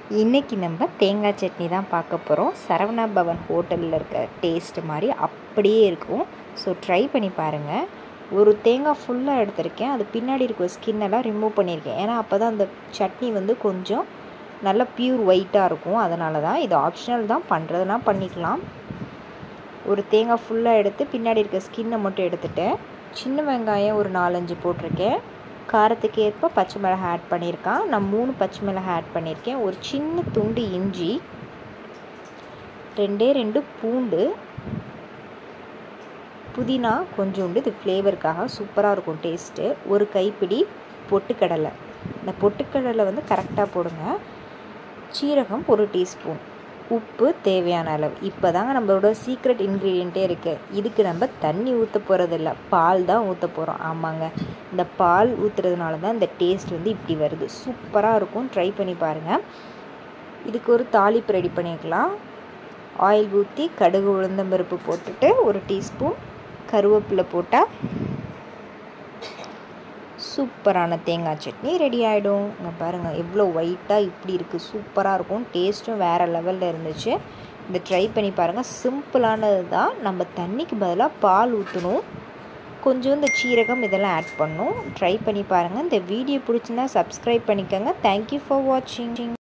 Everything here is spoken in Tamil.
இன்றைக்கி நம்ம தேங்காய் சட்னி தான் பார்க்க போகிறோம் சரவணா பவன் ஹோட்டலில் இருக்க டேஸ்ட் மாதிரி அப்படியே இருக்கும் ஸோ ட்ரை பண்ணி பாருங்கள் ஒரு தேங்காய் ஃபுல்லாக எடுத்திருக்கேன் அது பின்னாடி இருக்க ஸ்கின்னெல்லாம் ரிமூவ் பண்ணியிருக்கேன் ஏன்னா அப்போ தான் அந்த சட்னி வந்து கொஞ்சம் நல்லா பியூர் ஒயிட்டாக இருக்கும் அதனால தான் இது ஆப்ஷனல் தான் பண்ணுறதுனா பண்ணிக்கலாம் ஒரு தேங்காய் ஃபுல்லாக எடுத்து பின்னாடி இருக்க ஸ்கின்னை மட்டும் எடுத்துட்டேன் சின்ன வெங்காயம் ஒரு நாலஞ்சு போட்டிருக்கேன் காரத்துக்கு ஏற்ப பச்சை மிளகாய் ஆட் பண்ணியிருக்கான் நான் மூணு பச்சை மிளகாய் ஆட் பண்ணியிருக்கேன் ஒரு சின்ன துண்டு இஞ்சி ரெண்டே ரெண்டு பூண்டு புதினா கொஞ்சோண்டு இது ஃப்ளேவருக்காக சூப்பராக இருக்கும் டேஸ்ட்டு ஒரு கைப்பிடி பொட்டுக்கடலை இந்த பொட்டுக்கடலை வந்து கரெக்டாக போடுங்க சீரகம் ஒரு டீஸ்பூன் உப்பு தேவையான அளவு இப்போ தாங்க நம்மளோட சீக்ரெட் இன்க்ரீடியண்ட்டே இருக்குது இதுக்கு நம்ம தண்ணி ஊற்ற போகிறதில்ல பால் தான் ஊற்ற போகிறோம் ஆமாங்க இந்த பால் ஊற்றுறதுனால தான் இந்த டேஸ்ட் வந்து இப்படி வருது சூப்பராக இருக்கும் ட்ரை பண்ணி பாருங்கள் இதுக்கு ஒரு தாளிப்பு ரெடி பண்ணிக்கலாம் ஆயில் ஊற்றி கடுகு உளுந்தம்பருப்பு போட்டுட்டு ஒரு டீஸ்பூன் கருவேப்பிலை போட்டால் சூப்பரான தேங்காய் சட்னி ரெடி ஆகிடும் இங்கே பாருங்கள் எவ்வளோ ஒயிட்டாக இப்படி இருக்குது சூப்பராக இருக்கும் டேஸ்ட்டும் வேறு லெவலில் இருந்துச்சு இந்த ட்ரை பண்ணி பாருங்கள் சிம்பிளானது தான் நம்ம தண்ணிக்கு பதிலாக பால் ஊற்றணும் கொஞ்சம் இந்த சீரகம் இதெல்லாம் ஆட் பண்ணும் ட்ரை பண்ணி பாருங்கள் இந்த வீடியோ பிடிச்சிருந்தா சப்ஸ்கிரைப் பண்ணிக்கோங்க தேங்க்யூ ஃபார் வாட்சிங்